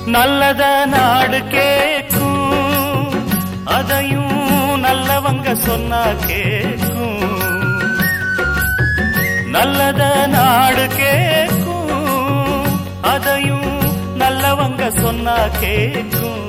நல்லத நாடு கேக்கும் அதையும் நல்லவங்க சொன்னா கேக்கும் நல்லத நாடு கேக்கும் அதையும் நல்லவங்க சொன்னா கேக்கும்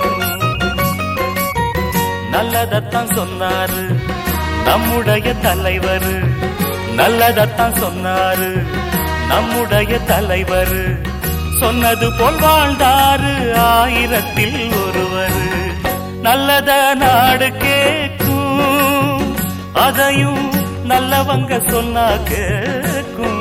நல்லதத்தான் சொன்னாரு நம்முடைய தலைவர் நல்லதத்தான் சொன்னாரு நம்முடைய தலைவர் சொன்னது போல் வாழ்ந்தாரு ஆயிரத்தில் ஒருவர் நல்லத நாடு கேக்கும் அதையும் நல்லவங்க சொன்னா கேக்கும்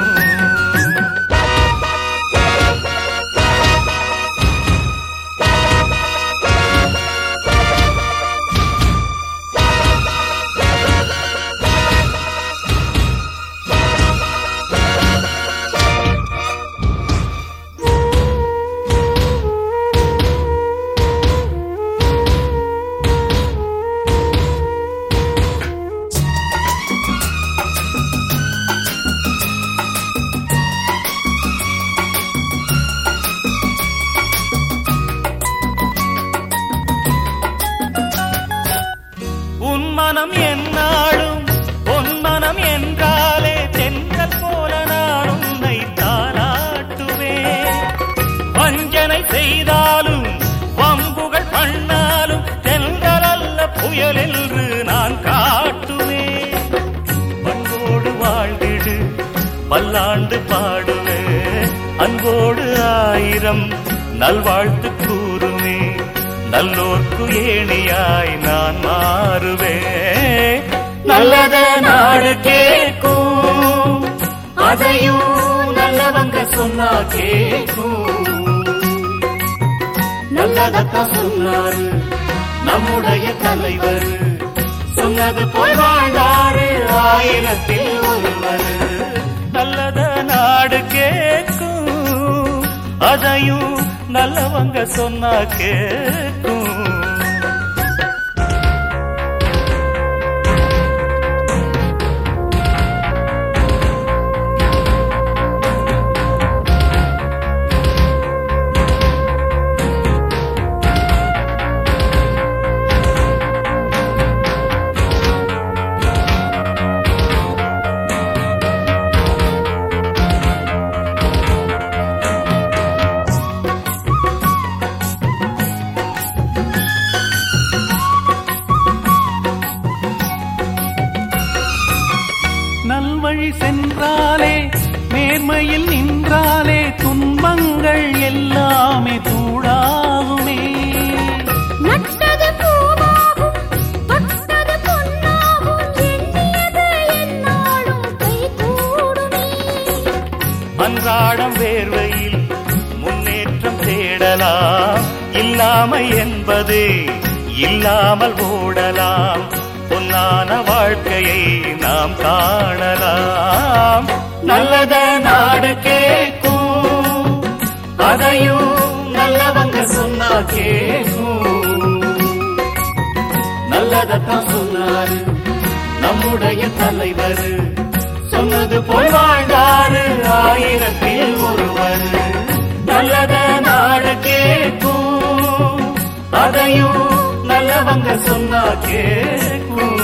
உன் மனம் என்னாலும் உன் மனம் என்றாலே தென்றல் போல நான் உன்னை தாராட்டுவேன் வஞ்சனை செய்தாலும் வம்புகள் பண்ணாலும் தென்றல் அல்ல புயல் என்று நான் காட்டுவேன் பண்போடு வாழ்ந்திடு பல்லாண்டு பாடுவேன் அன்போடு ஆயிரம் நல்வாழ்த்து கூறுவேன் நல்லோர்க்கு ஏணியாய் நான் மாறுவேன் நல்லத நாடு கேட்கும் அதையும் நல்லவங்க சொன்னா கேட்கும் நல்லதத்தான் சொன்னாரு நம்முடைய தலைவர் சொன்னது போய் வாழ்ந்தாரு ஆயிரத்தில் ஒருவர் நல்லத நாடு கேட்கும் அதையும் நல்லவங்க சொன்னா கேட்கும் நல்வழி சென்றாலே நேர்மையில் நின்றாலே துன்பங்கள் எல்லாமே தூளாகுமே நட்டது பூவாகும் பட்டது பொன்னாகும் எண்ணியது என்னாலும் கைகூடுமே அன்றாடம் வேர்வையில் முன்னேற்றம் தேடலாம் இல்லாமை என்பது இல்லாமல் ஓடலாம் பொன்னான வாழ்க்கையை நாம் காணலாம் நல்லத நாடு கேட்கும் அதையும் நல்லவங்க சொன்னா கேட்கும் நல்லதத்தான் சொன்னாரு நம்முடைய தலைவர் சொன்னது போய் வாழ்ந்தாரு ஆயிரத்தில் ஒருவர் நல்லத நாடு கேட்கும் அதையும் நல்லவங்க சொன்னா கேட்கும்